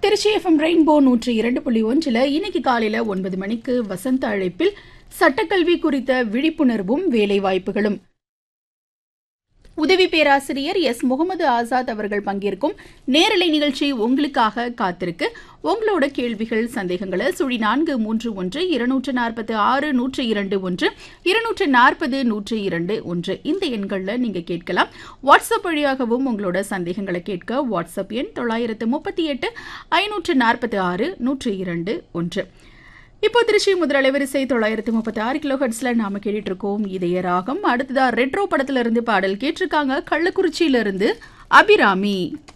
Trichy FM rainbow நூற்றி இரண்டு புள்ளி ஒன்றில் இன்னைக்கு காலையில ஒன்பது மணிக்கு வசந்த அழைப்பில் சட்டக்கல்வி குறித்த விழிப்புணர்வும் வேலைவாய்ப்புகளும் உதவி பேராசிரியர் எஸ் முகமது ஆசாத் அவர்கள் பங்கேற்கும் நேரலை நிகழ்ச்சி உங்களுக்காக காத்திருக்கு உங்களோட கேள்விகள் சந்தேகங்களை சுழி நான்கு மூன்று ஒன்று இருநூற்று நாற்பத்து ஆறு நூற்று இரண்டு ஒன்று இருநூற்று நாற்பது நூற்று இரண்டு ஒன்று இந்த எண்களில் நீங்க கேட்கலாம் வாட்ஸ்அப் வழியாகவும் உங்களோட சந்தேகங்களை கேட்க வாட்ஸ்அப் எண் தொள்ளாயிரத்து முப்பத்தி எட்டு ஐநூற்று நாற்பத்தி ஆறு நூற்று இரண்டு ஒன்று இப்போ திருச்சி முதல் அலைவரிசை தொள்ளாயிரத்து முப்பத்தி ஆறு கிலோ ஹெட்ஸ்ல நாம கேட்டுட்டு இருக்கோம் இதய ராகம் அடுத்ததா ரெட்ரோ படத்துல இருந்து பாடல் கேட்டிருக்காங்க கள்ளக்குறிச்சியில இருந்து அபிராமி